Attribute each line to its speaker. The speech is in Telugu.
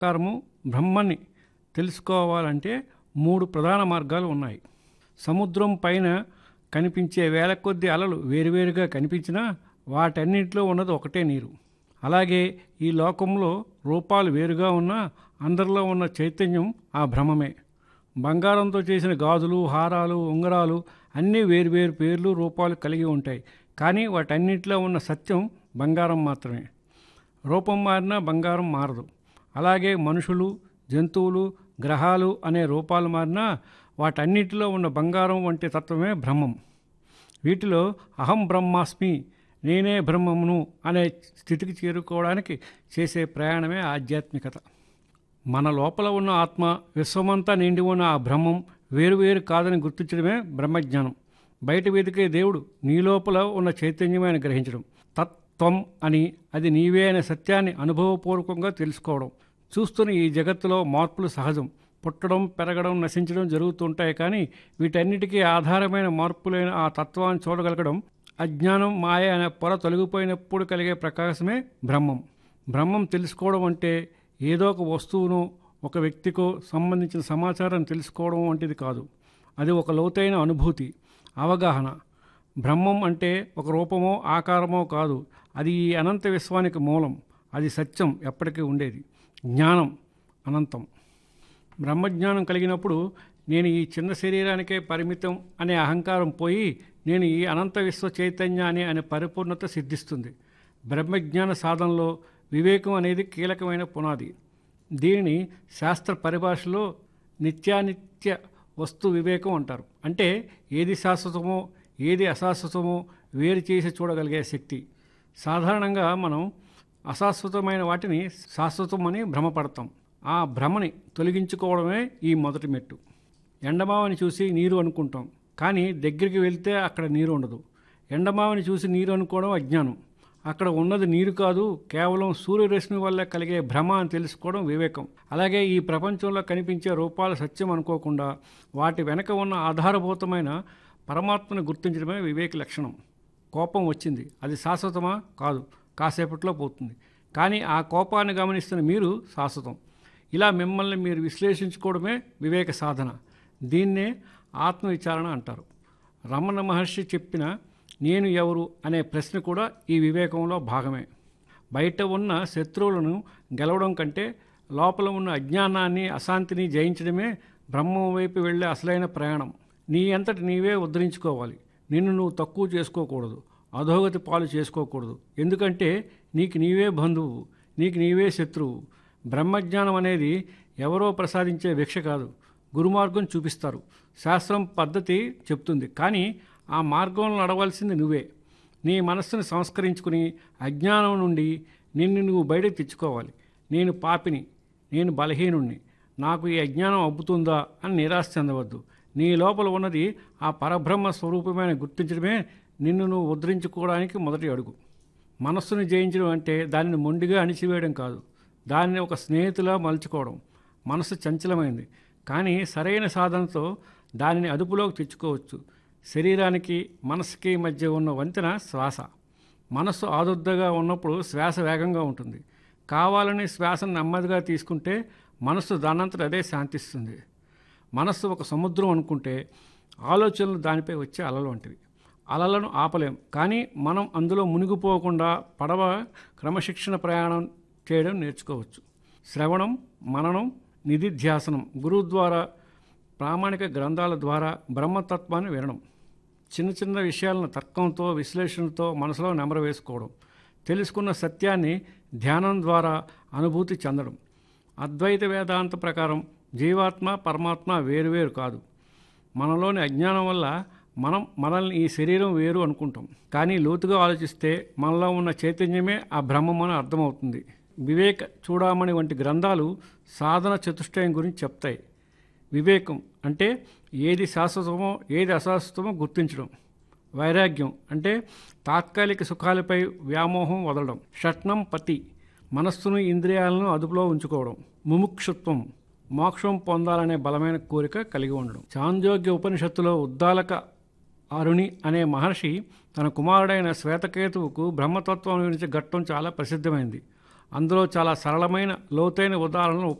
Speaker 1: ప్రకారము బ్రహ్మని తెలుసుకోవాలంటే మూడు ప్రధాన మార్గాలు ఉన్నాయి సముద్రం పైన కనిపించే వేల కొద్ది అలలు వేరువేరుగా కనిపించినా వాటన్నింటిలో ఉన్నది ఒకటే నీరు అలాగే ఈ లోకంలో రూపాలు వేరుగా ఉన్నా అందరిలో ఉన్న చైతన్యం ఆ భ్రమమే బంగారంతో చేసిన గాజులు హారాలు ఉంగరాలు అన్నీ వేరువేరు పేర్లు రూపాలు కలిగి ఉంటాయి కానీ వాటన్నింటిలో ఉన్న సత్యం బంగారం మాత్రమే రూపం మారినా బంగారం మారదు అలాగే మనుషులు జంతువులు గ్రహాలు అనే రూపాలు మారినా వాటన్నిటిలో ఉన్న బంగారం వంటి తత్వమే బ్రహ్మం వీటిలో అహం బ్రహ్మాస్మి నేనే బ్రహ్మమును అనే స్థితికి చేరుకోవడానికి చేసే ప్రయాణమే ఆధ్యాత్మికత మన లోపల ఉన్న ఆత్మ విశ్వమంతా నిండి ఉన్న ఆ బ్రహ్మం వేరువేరు కాదని గుర్తించడమే బ్రహ్మజ్ఞానం బయట వెతికే దేవుడు నీ లోపల ఉన్న చైతన్యమే అని గ్రహించడం తత్వం అని అది నీవే అనే సత్యాన్ని అనుభవపూర్వకంగా తెలుసుకోవడం చూస్తున్న ఈ జగత్తులో మార్పులు సహజం పుట్టడం పెరగడం నశించడం జరుగుతుంటాయి కానీ వీటన్నిటికీ ఆధారమైన మార్పులైన ఆ తత్వాన్ని చూడగలగడం అజ్ఞానం మాయ అనే పొర తొలగిపోయినప్పుడు కలిగే ప్రకాశమే బ్రహ్మం బ్రహ్మం తెలుసుకోవడం అంటే ఏదో ఒక వస్తువును ఒక వ్యక్తికో సంబంధించిన సమాచారం తెలుసుకోవడం వంటిది కాదు అది ఒక లోతైన అనుభూతి అవగాహన బ్రహ్మం అంటే ఒక రూపమో ఆకారమో కాదు అది ఈ అనంత విశ్వానికి మూలం అది సత్యం ఎప్పటికీ ఉండేది జ్ఞానం అనంతం బ్రహ్మజ్ఞానం కలిగినప్పుడు నేను ఈ చిన్న శరీరానికే పరిమితం అనే అహంకారం పోయి నేను ఈ అనంత విశ్వ చైతన్యాన్ని అనే పరిపూర్ణత సిద్ధిస్తుంది బ్రహ్మజ్ఞాన సాధనలో వివేకం అనేది కీలకమైన పునాది దీనిని శాస్త్ర పరిభాషలో నిత్యానిత్య వస్తు వివేకం అంటారు అంటే ఏది శాశ్వతమో ఏది అశాశ్వతమో వేరు చేసి చూడగలిగే శక్తి సాధారణంగా మనం అశాశ్వతమైన వాటిని శాశ్వతమని భ్రమపడతాం ఆ భ్రమని తొలగించుకోవడమే ఈ మొదటి మెట్టు ఎండమావని చూసి నీరు అనుకుంటాం కానీ దగ్గరికి వెళ్తే అక్కడ నీరు ఉండదు ఎండమావని చూసి నీరు అనుకోవడం అజ్ఞానం అక్కడ ఉన్నది నీరు కాదు కేవలం సూర్యరశ్మి వల్ల కలిగే భ్రమ అని తెలుసుకోవడం వివేకం అలాగే ఈ ప్రపంచంలో కనిపించే రూపాలు సత్యం అనుకోకుండా వాటి వెనక ఉన్న ఆధారభూతమైన పరమాత్మను గుర్తించడమే వివేక లక్షణం కోపం వచ్చింది అది శాశ్వతమా కాదు కాసేపట్లో పోతుంది కానీ ఆ కోపాన్ని గమనిస్తున్న మీరు శాశ్వతం ఇలా మిమ్మల్ని మీరు విశ్లేషించుకోవడమే వివేక సాధన దీన్నే ఆత్మవిచారణ అంటారు రమణ మహర్షి చెప్పిన నేను ఎవరు అనే ప్రశ్న కూడా ఈ వివేకంలో భాగమే బయట ఉన్న శత్రువులను గెలవడం కంటే లోపల ఉన్న అజ్ఞానాన్ని అశాంతిని జయించడమే బ్రహ్మం వైపు వెళ్ళే అసలైన ప్రయాణం నీ అంతటి నీవే ఉద్ధరించుకోవాలి నిన్ను నువ్వు తక్కువ చేసుకోకూడదు అధోగతి పాలు చేసుకోకూడదు ఎందుకంటే నీకు నీవే బంధువు నీకు నీవే శత్రువు బ్రహ్మజ్ఞానం అనేది ఎవరో ప్రసాదించే భిక్ష కాదు గురుమార్గం చూపిస్తారు శాస్త్రం పద్ధతి చెప్తుంది కానీ ఆ మార్గంలో నడవలసింది నువ్వే నీ మనస్సును సంస్కరించుకుని అజ్ఞానం నుండి నిన్ను నువ్వు బయటకు తెచ్చుకోవాలి నేను పాపిని నేను బలహీనుణ్ణి నాకు ఈ అజ్ఞానం అబ్బుతుందా అని నిరాశ చెందవద్దు నీ లోపల ఉన్నది ఆ పరబ్రహ్మ స్వరూపమైన గుర్తించడమే నిన్ను నువ్వు ఉద్ధరించుకోవడానికి మొదటి అడుగు మనస్సును జయించడం అంటే దానిని మొండిగా అణిచివేయడం కాదు దానిని ఒక స్నేహితులా మలుచుకోవడం మనసు చంచలమైంది కానీ సరైన సాధనతో దానిని అదుపులోకి తెచ్చుకోవచ్చు శరీరానికి మనసుకి మధ్య ఉన్న వంతెన శ్వాస మనస్సు ఆదుర్దగా ఉన్నప్పుడు శ్వాస వేగంగా ఉంటుంది కావాలని శ్వాసను నెమ్మదిగా తీసుకుంటే మనస్సు దానంతట అదే శాంతిస్తుంది మనస్సు ఒక సముద్రం అనుకుంటే ఆలోచనలు దానిపై వచ్చే అలలు వంటివి అలలను ఆపలేం కానీ మనం అందులో మునిగిపోకుండా పడవ క్రమశిక్షణ ప్రయాణం చేయడం నేర్చుకోవచ్చు శ్రవణం మననం నిధిధ్యాసనం గురువు ద్వారా ప్రామాణిక గ్రంథాల ద్వారా బ్రహ్మతత్వాన్ని వినడం చిన్న చిన్న విషయాలను తర్కంతో విశ్లేషణతో మనసులో నెమరవేసుకోవడం తెలుసుకున్న సత్యాన్ని ధ్యానం ద్వారా అనుభూతి చెందడం అద్వైత వేదాంత ప్రకారం జీవాత్మ పరమాత్మ వేరువేరు కాదు మనలోని అజ్ఞానం వల్ల మనం మనల్ని ఈ శరీరం వేరు అనుకుంటాం కానీ లోతుగా ఆలోచిస్తే మనలో ఉన్న చైతన్యమే ఆ బ్రహ్మమని అర్థమవుతుంది వివేక చూడమని వంటి గ్రంథాలు సాధన చతుష్టయం గురించి చెప్తాయి వివేకం అంటే ఏది శాశ్వతమో ఏది అశాశ్వతమో గుర్తించడం వైరాగ్యం అంటే తాత్కాలిక సుఖాలపై వ్యామోహం వదలడం షట్నం పతి మనస్సును ఇంద్రియాలను అదుపులో ఉంచుకోవడం ముముక్షుత్వం మోక్షం పొందాలనే బలమైన కోరిక కలిగి ఉండడం చాంద్యోగ్య ఉపనిషత్తులో ఉద్దాలక అరుణి అనే మహర్షి తన కుమారుడైన శ్వేతకేతువుకు బ్రహ్మతత్వం గురించి ఘట్టం చాలా ప్రసిద్ధమైంది అందులో చాలా సరళమైన లోతైన ఉదాహరణలు